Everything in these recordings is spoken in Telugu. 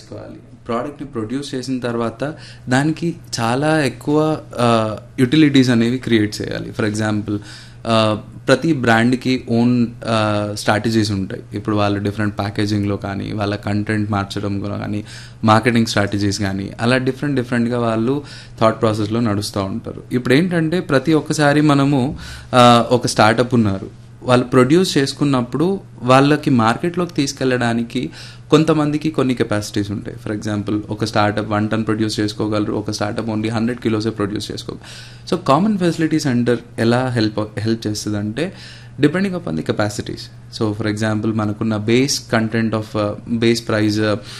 చేసుకోవాలి ప్రోడక్ట్ని ప్రొడ్యూస్ చేసిన తర్వాత దానికి చాలా ఎక్కువ యూటిలిటీస్ అనేవి క్రియేట్ చేయాలి ఫర్ ఎగ్జాంపుల్ ప్రతి బ్రాండ్కి ఓన్ స్ట్రాటజీస్ ఉంటాయి ఇప్పుడు వాళ్ళు డిఫరెంట్ ప్యాకేజింగ్లో కానీ వాళ్ళ కంటెంట్ మార్చడంలో కానీ మార్కెటింగ్ స్ట్రాటజీస్ కానీ అలా డిఫరెంట్ డిఫరెంట్గా వాళ్ళు థాట్ ప్రాసెస్లో నడుస్తూ ఉంటారు ఇప్పుడు ఏంటంటే ప్రతి ఒక్కసారి మనము ఆ, ఒక స్టార్టప్ ఉన్నారు వాళ్ళు ప్రొడ్యూస్ చేసుకున్నప్పుడు వాళ్ళకి మార్కెట్లోకి తీసుకెళ్ళడానికి కొంతమందికి కొన్ని కెపాసిటీస్ ఉంటాయి ఫర్ ఎగ్జాంపుల్ ఒక స్టార్టప్ వన్ టన్ ప్రొడ్యూస్ చేసుకోగలరు ఒక స్టార్టప్ ఓన్లీ హండ్రెడ్ కిలోసే ప్రొడ్యూస్ చేసుకోగలరు సో కామన్ ఫెసిలిటీ సెంటర్ ఎలా హెల్ప్ హెల్ప్ చేస్తుంది అంటే depending upon the capacities so for example మనకున్న base content of base price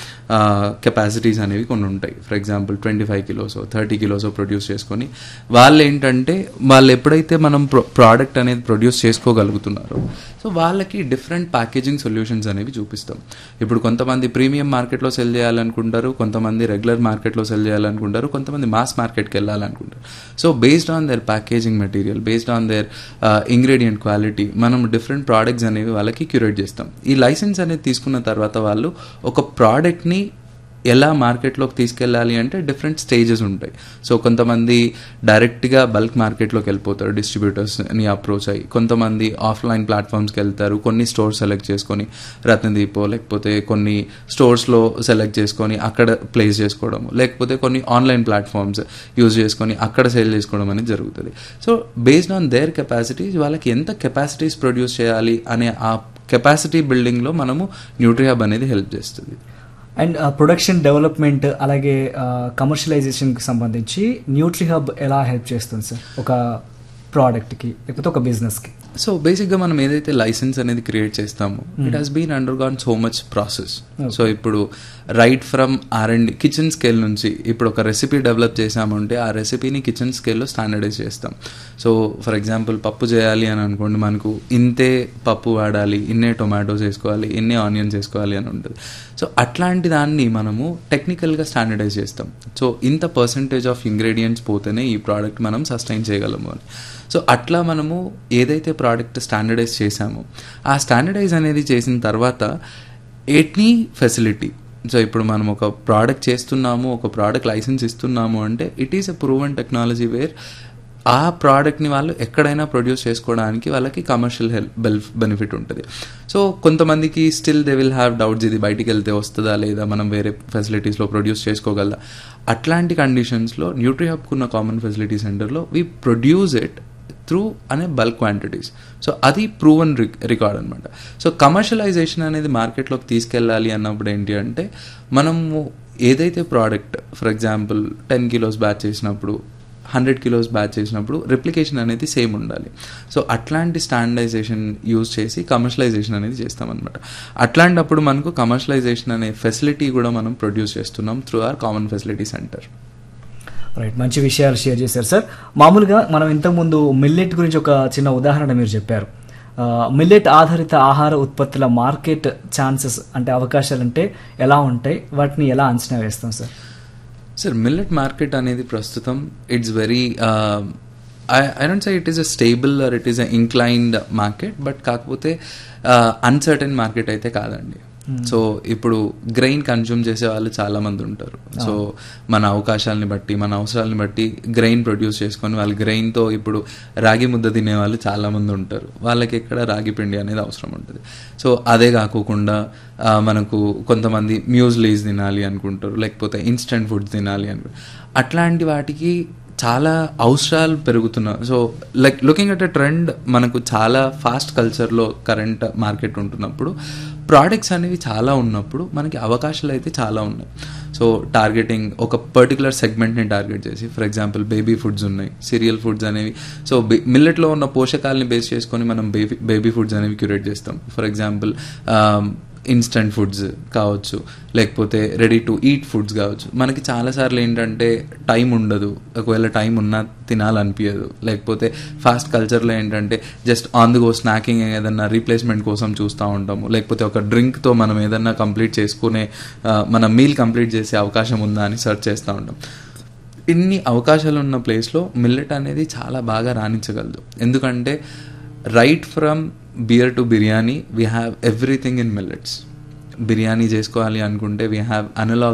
capacities అనేవి కొన్ని ఉంటాయి for example twenty five kilos thirty kilos produce చేసుకొని వాళ్ళు ఏంటంటే వాళ్ళు ఎప్పుడైతే మనం ప్రోడక్ట్ అనేది ప్రొడ్యూస్ చేసుకోగలుగుతున్నారో సో వాళ్ళకి డిఫరెంట్ ప్యాకేజింగ్ సొల్యూషన్స్ అనేవి చూపిస్తాం ఇప్పుడు కొంతమంది ప్రీమియం మార్కెట్లో సెల్ చేయాలనుకుంటారు కొంతమంది రెగ్యులర్ మార్కెట్లో సెల్ చేయాలనుకుంటారు కొంతమంది మాస్ మార్కెట్కి వెళ్ళాలనుకుంటారు so based on their packaging material based on their ingredient quality మనం డిఫరెంట్ ప్రోడక్ట్స్ అనేవి వాళ్ళకి క్యూరేట్ చేస్తాం ఈ లైసెన్స్ అనేది తీసుకున్న తర్వాత వాళ్ళు ఒక ప్రోడక్ట్ని ఎలా మార్కెట్లోకి తీసుకెళ్ళాలి అంటే డిఫరెంట్ స్టేజెస్ ఉంటాయి సో కొంతమంది డైరెక్ట్గా బల్క్ మార్కెట్లోకి వెళ్ళిపోతారు డిస్ట్రిబ్యూటర్స్ని అప్రోచ్ అయ్యి కొంతమంది ఆఫ్లైన్ ప్లాట్ఫామ్స్కి వెళ్తారు కొన్ని స్టోర్స్ సెలెక్ట్ చేసుకొని రత్నదీపో లేకపోతే కొన్ని స్టోర్స్లో సెలెక్ట్ చేసుకొని అక్కడ ప్లేస్ చేసుకోవడం లేకపోతే కొన్ని ఆన్లైన్ ప్లాట్ఫామ్స్ యూజ్ చేసుకొని అక్కడ సేల్ చేసుకోవడం అనేది జరుగుతుంది so based on their capacities వాళ్ళకి ఎంత కెపాసిటీస్ ప్రొడ్యూస్ చేయాలి అనే ఆ కెపాసిటీ బిల్డింగ్లో మనము న్యూట్రిహబ్ అనేది హెల్ప్ చేస్తుంది అండ్ ప్రొడక్షన్ డెవలప్మెంట్ అలాగే కమర్షియలైజేషన్కి సంబంధించి న్యూట్రీ హబ్ ఎలా హెల్ప్ చేస్తుంది సార్ ఒక ప్రోడక్ట్కి లేకపోతే ఒక బిజినెస్కి సో బేసిక్గా మనం ఏదైతే లైసెన్స్ అనేది క్రియేట్ చేస్తామో it has been undergone so much process so ఇప్పుడు right from R and kitchen scale నుంచి ఇప్పుడు ఒక రెసిపీ డెవలప్ చేసామంటే ఆ రెసిపీని కిచెన్ స్కేల్లో స్టాండర్డైజ్ చేస్తాం సో ఫర్ ఎగ్జాంపుల్ పప్పు చేయాలి అని అనుకోండి మనకు ఇంతే పప్పు వాడాలి ఇన్నే టొమాటోస్ వేసుకోవాలి ఇన్నే ఆనియన్స్ వేసుకోవాలి అని ఉంటుంది సో అట్లాంటి దాన్ని మనము టెక్నికల్గా స్టాండర్డైజ్ చేస్తాం సో ఇంత పర్సంటేజ్ ఆఫ్ ఇంగ్రీడియంట్స్ పోతేనే ఈ ప్రోడక్ట్ మనం సస్టైన్ చేయగలము అని సో అట్లా మనము ఏదైతే ప్రోడక్ట్ స్టాండర్డైజ్ చేసామో ఆ స్టాండర్డైజ్ అనేది చేసిన తర్వాత ఎనీ ఫెసిలిటీ సో ఇప్పుడు మనం ఒక ప్రోడక్ట్ చేస్తున్నాము ఒక ప్రోడక్ట్ లైసెన్స్ ఇస్తున్నాము అంటే it is a proven technology where ఆ ప్రోడక్ట్ని వాళ్ళు ఎక్కడైనా ప్రొడ్యూస్ చేసుకోవడానికి వాళ్ళకి కమర్షియల్ హెల్ప్ బెల్ బెనిఫిట్ ఉంటుంది సో కొంతమందికి still they will have doubts ఇది బయటికి వెళ్తే వస్తుందా లేదా మనం వేరే ఫెసిలిటీస్లో ప్రొడ్యూస్ చేసుకోగలదా అట్లాంటి కండిషన్స్లో న్యూట్రీ హబ్కున్న కామన్ ఫెసిలిటీ సెంటర్లో వీ ప్రొడ్యూస్ ఇట్ త్రూ అనే బల్క్ క్వాంటిటీస్ సో అది ప్రూవన్ రికార్డ్ అనమాట సో కమర్షియలైజేషన్ అనేది మార్కెట్లోకి తీసుకెళ్ళాలి అన్నప్పుడు ఏంటి అంటే మనము ఏదైతే product for example ten kilos batch చేసినప్పుడు హండ్రెడ్ కిలోస్ బ్యాచ్ చేసినప్పుడు రిప్లికేషన్ అనేది సేమ్ ఉండాలి సో అట్లాంటి స్టాండర్డైజేషన్ యూజ్ చేసి కమర్షియలైజేషన్ అనేది చేస్తామన్నమాట అట్లాంటప్పుడు మనకు కమర్షియలైజేషన్ అనే ఫెసిలిటీ కూడా మనం ప్రొడ్యూస్ చేస్తున్నాం through our common facility centre right మంచి విషయాలు షేర్ చేశారు సార్ మామూలుగా మనం ఇంతకుముందు మిల్లెట్ గురించి ఒక చిన్న ఉదాహరణ మీరు చెప్పారు మిల్లెట్ ఆధారిత ఆహార ఉత్పత్తుల మార్కెట్ ఛాన్సెస్ అంటే అవకాశాలు అంటే ఎలా ఉంటాయి వాటిని ఎలా అంచనా వేస్తాం సార్ సార్ మిల్లెట్ మార్కెట్ అనేది ప్రస్తుతం it's very I don't say it is a stable or it is a inclined market but కాకపోతే అన్సర్టన్ మార్కెట్ అయితే కాదండి సో ఇప్పుడు గ్రెయిన్ కన్జ్యూమ్ చేసే వాళ్ళు చాలా మంది ఉంటారు సో మన అవకాశాలని బట్టి మన అవసరాలని బట్టి గ్రెయిన్ ప్రొడ్యూస్ చేసుకొని వాళ్ళు గ్రెయిన్తో ఇప్పుడు రాగి ముద్ద తినే వాళ్ళు చాలా మంది ఉంటారు వాళ్ళకి ఎక్కడ రాగి పిండి అనేది అవసరం ఉంటుంది సో అదే కాకోకుండా మనకు కొంతమంది మ్యూజ్లీస్ తినాలి అనుకుంటారు లేకపోతే ఇన్స్టెంట్ ఫుడ్స్ తినాలి అనుకుంటారు అట్లాంటి వాటికి చాలా అవసరాలు పెరుగుతున్నాయి so like looking at a trend మనకు చాలా ఫాస్ట్ కల్చర్లో కరెంట్ మార్కెట్ ఉంటున్నప్పుడు ప్రోడక్ట్స్ అనేవి చాలా ఉన్నప్పుడు మనకి అవకాశాలు అయితే చాలా ఉన్నాయి సో టార్గెటింగ్ ఒక పర్టికులర్ సెగ్మెంట్ని టార్గెట్ చేసి ఫర్ ఎగ్జాంపుల్ బేబీ ఫుడ్స్ ఉన్నాయి సీరియల్ ఫుడ్స్ అనేవి సో మిల్లెట్లో ఉన్న పోషకాలని బేస్ చేసుకొని మనం బేబీ బేబీ ఫుడ్స్ అనేవి క్యూరేట్ చేస్తాం ఫర్ ఎగ్జాంపుల్ ఇన్స్టంట్ ఫుడ్స్ కావచ్చు లేకపోతే రెడీ టు ఈట్ ఫుడ్స్ కావచ్చు మనకి చాలాసార్లు ఏంటంటే టైం ఉండదు ఒకవేళ టైం ఉన్నా తినాలనిపించదు లేకపోతే ఫాస్ట్ కల్చర్లో ఏంటంటే just on the go snacking ఏదన్నా రీప్లేస్మెంట్ కోసం చూస్తూ ఉంటాము లేకపోతే ఒక డ్రింక్తో మనం ఏదన్నా కంప్లీట్ చేసుకునే మన మీల్ కంప్లీట్ చేసే అవకాశం ఉందా అని సెర్చ్ చేస్తూ ఉంటాం ఇన్ని అవకాశాలు ఉన్న ప్లేస్లో మిల్లెట్ అనేది చాలా బాగా రాణించగలదు ఎందుకంటే right from beer to biryani we have everything in millets biryani చేసుకోవాలి అనుకుంటే వీ హ్యావ్ అనలాగ్